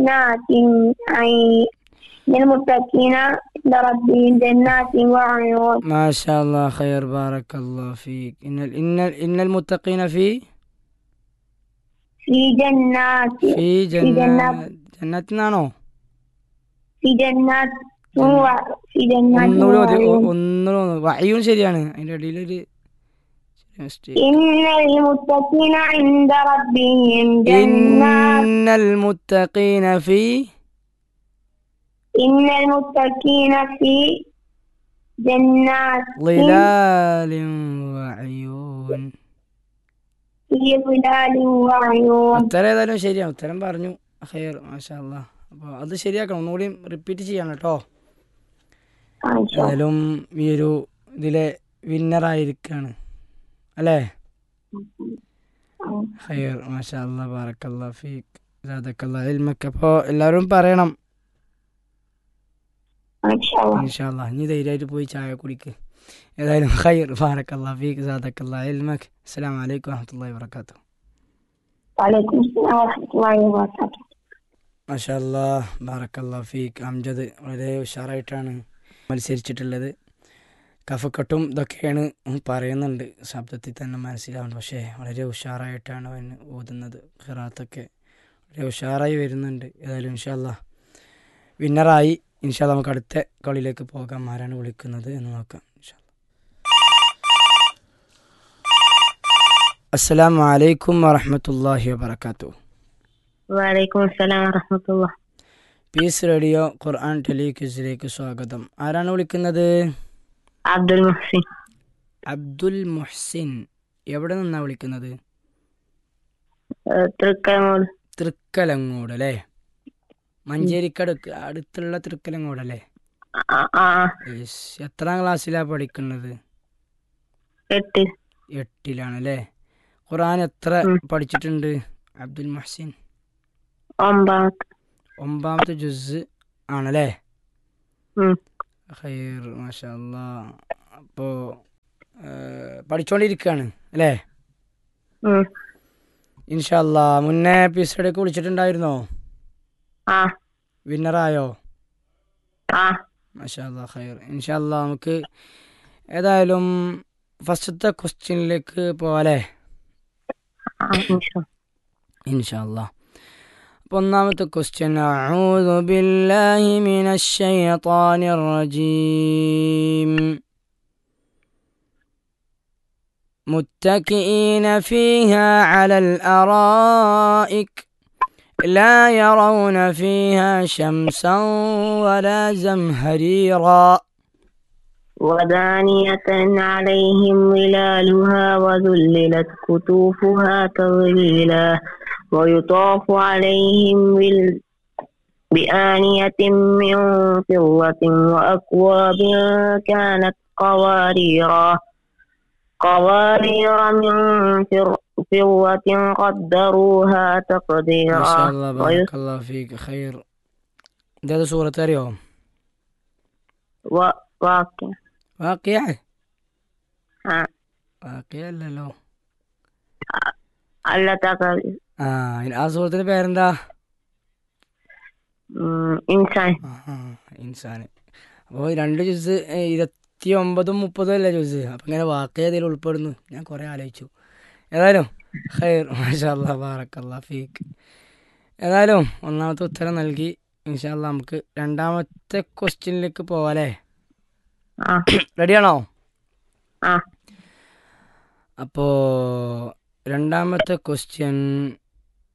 جنات عين للمتقين عند ربهم جنات وعيون ما شاء الله خير بارك الله فيك إن ال- إن ال- إن المتقين في في جنات في جنات جنات നാണോ في جنات و- في جنات ഒന്നുകൂടി ഒരു- وعيون ഒന്നുകൂടി വയ്യും ശരിയാണ് അതിന്റെ ഇടയിലൊരു mistake. إن المتقين عند ربهم جنات إن المتقين في إن المتقين في جنات ظلال وعيون في ظلال وعيون ഉത്തരം ഏതായാലും ശരിയാണ് ഉത്തരം പറഞ്ഞു ഖൈർ മാഷാ അല്ലാ അപ്പോൾ അത് ശരിയാക്കണം ഒന്നുകൂടി റിപ്പീറ്റ് ചെയ്യണം കേട്ടോ ما شاء الله ഏതായാലും ഈ ഒരു ഇതിലെ വിന്നറായിരിക്കാണ് അല്ലേ ഖൈർ മാഷാ അല്ലാ ബാറക്കല്ലാ ഫീക്ക് ജാദക്കല്ലാ ഇൽമക്ക് അപ്പോൾ എല്ലാവരും പറയണം ما شاء الله ഇൻഷാല്ലാ ഇനി ധൈര്യമായിട്ട് പോയി ചായ കുടിക്ക് ഏതായാലും ഖൈർ ബാറക്കല്ലാ ഫീക്ക് ജാദക്കല്ലാ ഇൽമക്ക് അസ്സലാമു അലൈക്കും വറഹ്മത്തുള്ളാഹി വബറകാതുഹു وعليكم السلام ورحمة الله وبركاته മാഷാല്ലാ ബാറക്കല്ലാ ഫീക്ക് അംജദ് വളരെ ഉഷാറായിട്ടാണ് മത്സരിച്ചിട്ടുള്ളത് കഫക്കെട്ടും ഇതൊക്കെയാണ് അവൻ പറയുന്നുണ്ട് ശബ്ദത്തിൽ തന്നെ മനസ്സിലാവുന്നത് പക്ഷേ വളരെ ഉഷാറായിട്ടാണ് അവൻ ഓതുന്നത് ഖിറാത്തൊക്കെ വളരെ ഉഷാറായി വരുന്നുണ്ട് ഏതായാലും ഇൻഷാല്ലാ വിന്നറായി ഇൻഷാല്ല നമുക്ക് അടുത്ത കളിയിലേക്ക് പോകാം ആരാണ് വിളിക്കുന്നത് എന്ന് നോക്കാം ഇൻഷാല്ലാ അസ്സലാമു അലൈക്കും വറഹ്മത്തുള്ളാഹി വബറകാതുഹു وعليكم السلام ورحمة الله പീസ് റേഡിയോ ഖുർആൻ ടെലിക്യൂസിലേക്ക് സ്വാഗതം ആരാണ് വിളിക്കുന്നത് عبد المحسن അബ്ദുൽ മുഹ്സിൻ എവിടെ നിന്നാണ് വിളിക്കുന്നത് തൃക്കമൂട് തൃക്കലങ്ങോട് അല്ലേ മഞ്ചേരിക്കടുക്ക് അടുത്തുള്ള തൃക്കലങ്ങോട് അല്ലേ ആ യെസ്. എത്രാം ക്ലാസ്സിലാണ് പഠിക്കുന്നത് എട്ട് എട്ടിലാണ് അല്ലേ ഖുർആൻ എത്ര ഉം. പഠിച്ചിട്ടുണ്ട് അബ്ദുൽ മുഹ്സിൻ ഒമ്പത് ഒമ്പതാമത്തെ ജുസ് ആണല്ലേ ഉം. ഖൈർ മാഷാ അല്ലാ അപ്പോൾ പഠിച്ചുകൊണ്ടിരിക്കുകയാണ് അല്ലേ ഉം. ഇൻഷാല്ലാ മുന്നേ എപ്പിസോഡൊക്കെ വിളിച്ചിട്ടുണ്ടായിരുന്നോ ആ വിന്നറായോ ആ മാഷാല്ലാ ഖൈർ ഇൻഷാല്ലാ നമുക്ക് ഏതായാലും ഫസ്റ്റത്തെ ക്വസ്റ്റ്യനിലേക്ക് പോവാലേ ആ ഇൻഷാ ഇൻഷാല്ലാ അപ്പോൾ ഒന്നാമത്തെ ക്വസ്റ്റ്യൻ അഊദു ബില്ലാഹി മിനശ് ശൈത്വാനിർ റജീം متكئين فيها على الأرائك لا يرون فيها شمسا ولا زمهريرا ودانية عليهم ظلالها وذللت كتوفها تظليلا ويطاف عليهم بال... بآنية من فضة وأكواب كانت قواريرا قوارير من فر- فضة قدروها ما تقديرا شاء الله ويس- بارك الله فيك خير ده سورة اليوم و... واقع واقع آه. واقع لا لا അല്ല തക ആ ആ സുഹൃത്തിന്റെ പേരെന്താ ഇൻസാൻ ആ, ഇൻസാന് അപ്പോൾ രണ്ട് ജ്യൂസ് ഇരുപത്തി ഒമ്പതും മുപ്പതും അല്ലേ ജ്യൂസ് അപ്പം ഇങ്ങനെ വാക്ക് ഏതിൽ ഉൾപ്പെടുന്നു ഞാൻ കുറേ ആലോചിച്ചു ഏതായാലും ഖൈർ മാഷാല്ലാ ബാറക്കല്ലാ ഫീക്ക് ഏതായാലും ഒന്നാമത്തെ ഉത്തരം നൽകി ഇൻഷാല്ല നമുക്ക് രണ്ടാമത്തെ ക്വസ്റ്റ്യനിലേക്ക് പോവാല്ലേ ആ റെഡിയാണോ ആ അപ്പോൾ രണ്ടാമത്തെ ക്വസ്റ്റ്യൻ